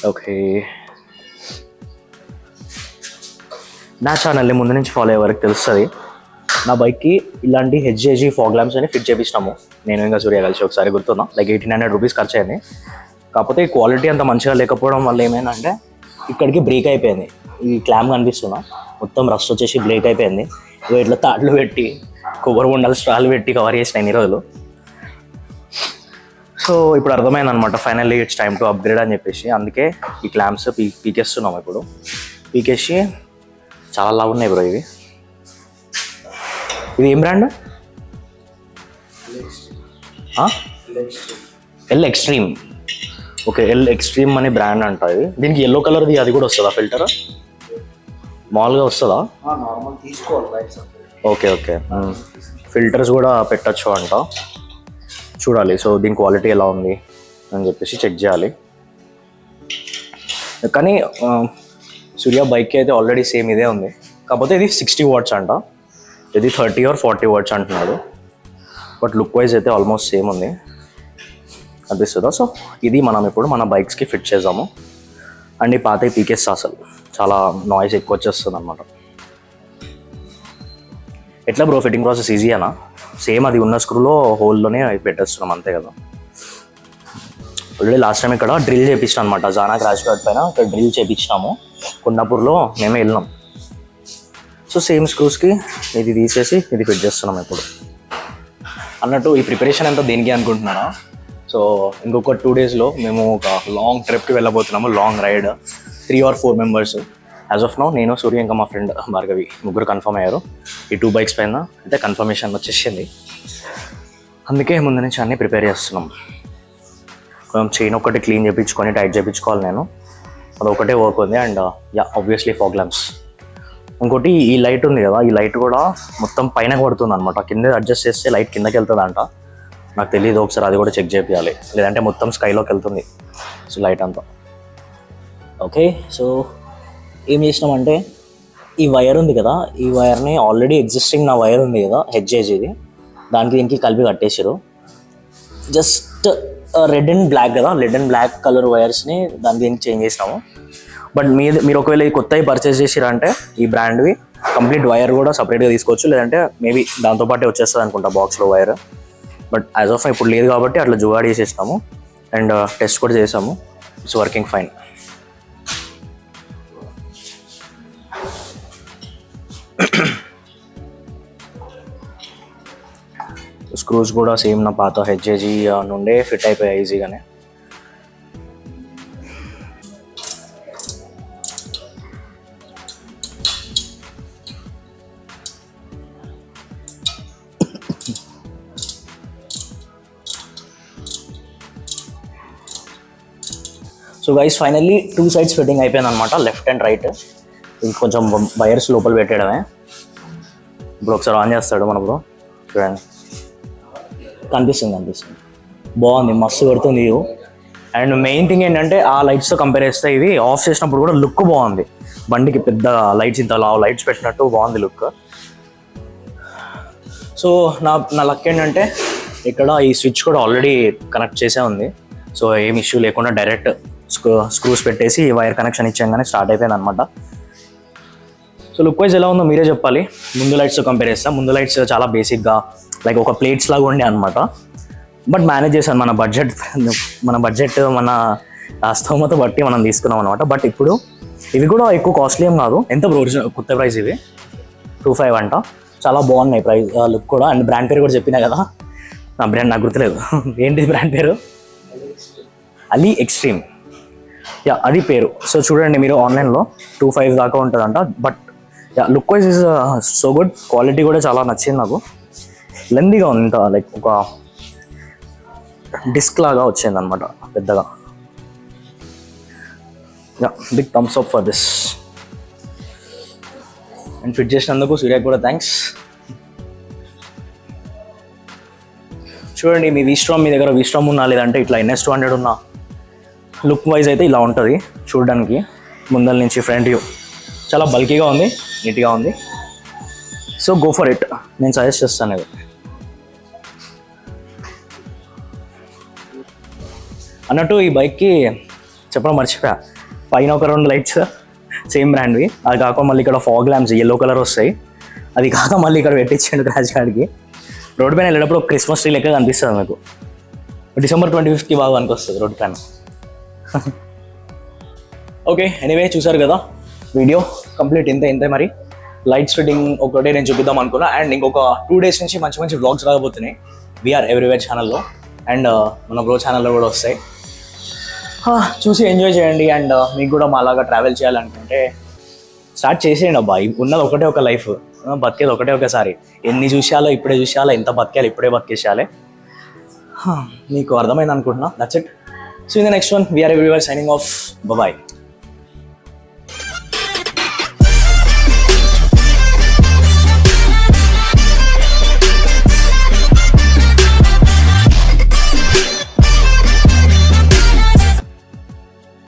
okay నా ఛానల్ని ముందు నుంచి ఫాలో అయ్యే వరకు తెలుస్తుంది నా బైక్కి ఇలాంటి హెచ్జేజీ ఫాగ్ ల్యాంప్స్ అని ఫిట్ చేపించినాము నేను ఇంకా సూర్య కలిసి ఒకసారి గుర్తున్నా లైక్ ఎయిటీన్ హండ్రెడ్ రూపీస్ ఖర్చు అయింది కాకపోతే ఈ క్వాలిటీ అంత మంచిగా లేకపోవడం వల్ల ఏమైందంటే ఇక్కడికి బ్రేక్ అయిపోయింది ఈ క్లామ్ కనిపిస్తున్నా మొత్తం రస్ట్ వచ్చేసి బ్రేక్ అయిపోయింది ఇగో ఇట్లా తాళ్ళు పెట్టి కొబ్బరి ఉండాలి స్ట్రాలు పెట్టి కవర్ చేసిన ఇన్ని రోజులు సో ఇప్పుడు అర్థమైంది అనమాట finally it's time to upgrade అని చెప్పేసి అందుకే ఈ క్లాంప్స్ పీ పీకేస్తున్నాం ఇప్పుడు పీకేసి చాలా లావు ఉన్నాయి బ్రో ఇవి ఇది ఏం brand L extreme okay L extreme అనే బ్రాండ్ అంట ఇది దీనికి ఎల్లో కలర్ది అది కూడా వస్తుందా ఫిల్టర్ మామూలుగా వస్తుందా నార్మల్ తీసుకోవాలి రైట్స్ ఓకే ఓకే ఫిల్టర్స్ కూడా పెట్టచ్చు అంట చూడాలి సో దీని క్వాలిటీ ఎలా ఉంది అని చెప్పేసి చెక్ చేయాలి కానీ ఆ, సూర్య బైక్కి అయితే ఆల్రెడీ సేమ్ ఇదే ఉంది కాకపోతే ఇది సిక్స్టీ వాట్స్ అంట ఇది థర్టీ ఆర్ ఫార్టీ వాట్స్ అంటున్నాడు బట్ లుక్ వైజ్ అయితే ఆల్మోస్ట్ సేమ్ ఉంది అనిపిస్తుందా సో ఇది మనం ఇప్పుడు మన బైక్స్కి ఫిట్ చేద్దాము అండ్ ఈ పాత పీకేస్తా అసలు చాలా నాయిస్ ఎక్కువ వచ్చేస్తుంది అనమాట ఎట్లా బ్రో ఫిట్టింగ్ ప్రాసెస్ ఈజీయేనా సేమ్ అది ఉన్న స్క్రూలో హోల్లోనే పెట్టేస్తున్నాం అంతే కదా ఆల్రెడీ లాస్ట్ టైం ఇక్కడ డ్రిల్ చేయించినాం అనమాట జానా క్రాష్ కార్డ్ పైన ఇక్కడ డ్రిల్ చేయించినాము కొండాపూర్లో మేమే వెళ్ళినాం సో సేమ్ స్క్రూస్కి ఇది తీసేసి ఇది ఫిట్ చేస్తున్నాం ఇప్పుడు అన్నట్టు ఈ ప్రిపరేషన్ అంతా దేనికి అనుకుంటున్నారా సో ఇంకొక టూ డేస్లో మేము ఒక లాంగ్ ట్రిప్కి వెళ్ళబోతున్నాము long ride three or four members as of now నేను సూర్య ఇంకా మా ఫ్రెండ్ భార్గవి ముగ్గురు కన్ఫర్మ్ అయ్యారు ఈ టూ బైక్స్ పైన అయితే కన్ఫర్మేషన్ వచ్చేసింది అందుకే ముందు నుంచి అన్నీ ప్రిపేర్ చేస్తున్నాం కొంచెం చైన్ ఒకటి క్లీన్ చేయించుకొని టైట్ చేయించుకోవాలి నేను అది ఒకటే వర్క్ ఉంది and ya obviously fog lamps ఇంకోటి ఈ లైట్ ఉంది కదా ఈ లైట్ కూడా మొత్తం పైన పడుతుంది అనమాట కింద అడ్జస్ట్ చేస్తే లైట్ కిందకి వెళ్తుందంట నాకు తెలియదు ఒకసారి అది కూడా చెక్ చేయాలి లేదంటే మొత్తం స్కైలోకి వెళ్తుంది సో లైట్ అంతా ఓకే సో ఏం చేసినామంటే ఈ వైర్ ఉంది కదా ఈ వైర్ని ఆల్రెడీ ఎగ్జిస్టింగ్ నా వైర్ ఉంది కదా హెచ్ఏజీది దానికి దీనికి కలిపి కట్టేసారు జస్ట్ రెడ్ అండ్ బ్లాక్ కదా రెడ్ అండ్ బ్లాక్ కలర్ వైర్స్ని దాని దీనికి చేంజ్ చేసినాము బట్ మీరు మీరు ఒకవేళ ఈ కొత్తవి పర్చేస్ చేసిరంటే ఈ బ్రాండ్వి కంప్లీట్ వైర్ కూడా సపరేట్గా తీసుకోవచ్చు లేదంటే మేబీ దాంతోపాటే వచ్చేస్తుంది అనుకుంటా బాక్స్లో వైర్ బట్ యాజ్ ఆఫ్ ఇప్పుడు లేదు కాబట్టి అట్లా జుగాడి చేసేసినాము అండ్ టెస్ట్ కూడా చేసాము ఇట్స్ వర్కింగ్ ఫైన్ స్క్రూస్ కూడా సేమ్ నా పాత హెచ్ఏజీ నుండే ఫిట్ అయిపోయాయి ఈజీగానే so guys finally two sides fitting అయిపోయింది అనమాట లెఫ్ట్ అండ్ రైట్ ఇది కొంచెం వైర్స్ లోపల పెట్టడమే ఇప్పుడు ఒకసారి ఆన్ చేస్తాడు మన బ్రో చూడండి కనిపిస్తుంది కనిపిస్తుంది బాగుంది మస్తు కొడుతుంది వ్యూ అండ్ మెయిన్ థింగ్ ఏంటంటే ఆ లైట్స్తో కంపేర్ చేస్తే ఇది ఆఫ్ చేసినప్పుడు కూడా లుక్ బాగుంది బండికి పెద్ద లైట్స్ ఇంత లావు లైట్స్ పెట్టినట్టు బాగుంది లుక్ సో నా నా లక్ ఏంటంటే ఇక్కడ ఈ స్విచ్ కూడా ఆల్రెడీ కనెక్ట్ చేసే ఉంది సో ఏం ఇష్యూ లేకుండా డైరెక్ట్ స్క్రూ స్క్రూస్ పెట్టేసి వైర్ కనెక్షన్ ఇచ్చాగానే స్టార్ట్ అయిపోయింది అనమాట సో లుక్ వైజ్ ఎలా ఉందో మీరే చెప్పాలి ముందు లైట్స్ కంపేర్ చేస్తా ముందు లైట్స్ చాలా బేసిక్గా లైక్ ఒక ప్లేట్స్ లాగా ఉండే అనమాట బట్ మేనేజ్ చేశాను మన బడ్జెట్ మన బడ్జెట్ మన ఆ స్తోమత బట్టి మనం తీసుకున్నాం అనమాట బట్ ఇప్పుడు ఇవి కూడా ఎక్కువ కాస్ట్లీ ఏం కాదు ఎంత ఒరిజినల్ కొత్త ప్రైస్ ఇవి టూ ఫైవ్ అంట చాలా బాగున్నాయి ప్రైస్ లుక్ కూడా అండ్ బ్రాండ్ పేరు కూడా చెప్పినా కదా నా బ్రాండ్ నాకు గుర్తులేదు ఏంటిది బ్రాండ్ పేరు అలీ ఎక్స్ట్రీమ్ యా అది పేరు సో చూడండి మీరు ఆన్లైన్లో టూ ఫైవ్ దాకా ఉంటుందంట but ya look wise is so good quality కూడా చాలా నచ్చింది నాకు లెందీగా ఉంది ఇంత లైక్ ఒక డిస్క్ లాగా వచ్చింది అనమాట పెద్దగా ya big thumbs up for this and fit చేసినందుకు సూర్యకి కూడా థ్యాంక్స్ చూడండి మీ విస్ట్రామ్ మీ దగ్గర విస్ట్రామ్ ఉన్నా లేదంటే ఇట్లా ఎన్ఎస్ టూ హండ్రెడ్ ఉన్నా లుక్ వైజ్ అయితే ఇలా ఉంటుంది చూడడానికి ముందల నుంచి ఫ్రంట్ వ్యూ చాలా బల్కీగా ఉంది నీట్గా ఉంది సో గో ఫర్ ఇట్ నేను సజెస్ట్ చేస్తాను ఇది అన్నట్టు ఈ బైక్కి చెప్పడం మర్చిపోయా పైన ఒక రెండు లైట్స్ సేమ్ బ్రాండ్వి అది కాక మళ్ళీ ఇక్కడ ఫాగ్ ల్యాంప్స్ ఎల్లో కలర్ వస్తాయి అది కాక మళ్ళీ ఇక్కడ పెట్టించండు క్రాష్ గార్డ్కి రోడ్ పైన వెళ్ళేటప్పుడు ఒక క్రిస్మస్ ట్రీ లెక్క కనిపిస్తుంది మీకు డిసెంబర్ ట్వంటీ ఫిఫ్త్కి బాగా అనిపిస్తుంది రోడ్ పైన ఓకే ఎనీవే చూసారు కదా వీడియో కంప్లీట్ ఇంతే ఇంతే మరి లైట్స్ ఫిట్టింగ్ ఒకటే నేను చూపిద్దాం అనుకున్నా అండ్ ఇంకొక టూ డేస్ నుంచి మంచి మంచి వ్లాగ్స్ రాకపోతున్నాయి వీఆర్ ఎవ్రీవేర్ ఛానల్లో అండ్ మన బ్రో ఛానల్లో కూడా వస్తాయి హా, చూసి ఎంజాయ్ చేయండి అండ్ మీకు కూడా మాలాగా ట్రావెల్ చేయాలనుకుంటే స్టార్ట్ చేసేయండి అబ్బాయి ఉన్నది ఒకటే ఒక లైఫ్ బతికేది ఒకటే ఒకసారి ఎన్ని చూసేయాలో ఇప్పుడే చూసేయాలో ఎంత బతికేయాలి ఇప్పుడే బతికేసేయాలి హా, మీకు అర్థమైంది అనుకుంటున్నా that's it so in the next one VR everywhere signing off bye